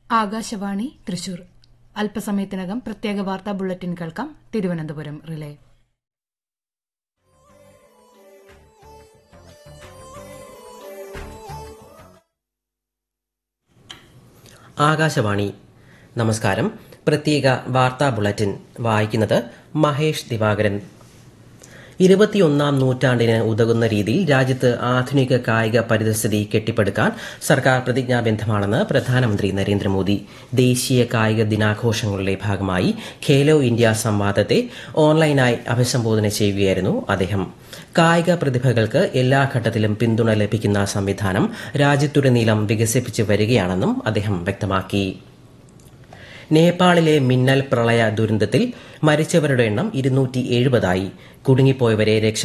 ആകാശവാണി തൃശൂർ അല്പസമയത്തിനകം പ്രത്യേക വാർത്താ ബുള്ളറ്റിൻ കേൾക്കാം തിരുവനന്തപുരം റിലേ ആകാശവാണി നമസ്കാരം പ്രത്യേക വാർത്താ ബുള്ളറ്റിൻ വായിക്കുന്നത് മഹേഷ് ദിവാകരൻ ഇരുപത്തിയൊന്നാം നൂറ്റാണ്ടിന് ഉതകുന്ന രീതിയിൽ രാജ്യത്ത് ആധുനിക കായിക പരിതസ്ഥിതി കെട്ടിപ്പടുക്കാൻ സർക്കാർ പ്രതിജ്ഞാബദ്ധമാണെന്ന് പ്രധാനമന്ത്രി നരേന്ദ്രമോദി ദേശീയ കായിക ദിനാഘോഷങ്ങളുടെ ഭാഗമായി ഖേലോ ഇന്ത്യ സംവാദത്തെ ഓൺലൈനായി അഭിസംബോധന ചെയ്യുകയായിരുന്നു അദ്ദേഹം കായിക പ്രതിഭകൾക്ക് എല്ലാ ഘട്ടത്തിലും പിന്തുണ ലഭിക്കുന്ന സംവിധാനം രാജ്യത്തുടനീളം വികസിപ്പിച്ചു വരികയാണെന്നും അദ്ദേഹം വ്യക്തമാക്കി നേപ്പാളിലെ മിന്നൽ പ്രളയ ദുരന്തത്തിൽ മരിച്ചവരുടെ എണ്ണം ഇരുന്നൂറ്റി എഴുപതായി കുടുങ്ങിപ്പോയവരെ രക്ഷ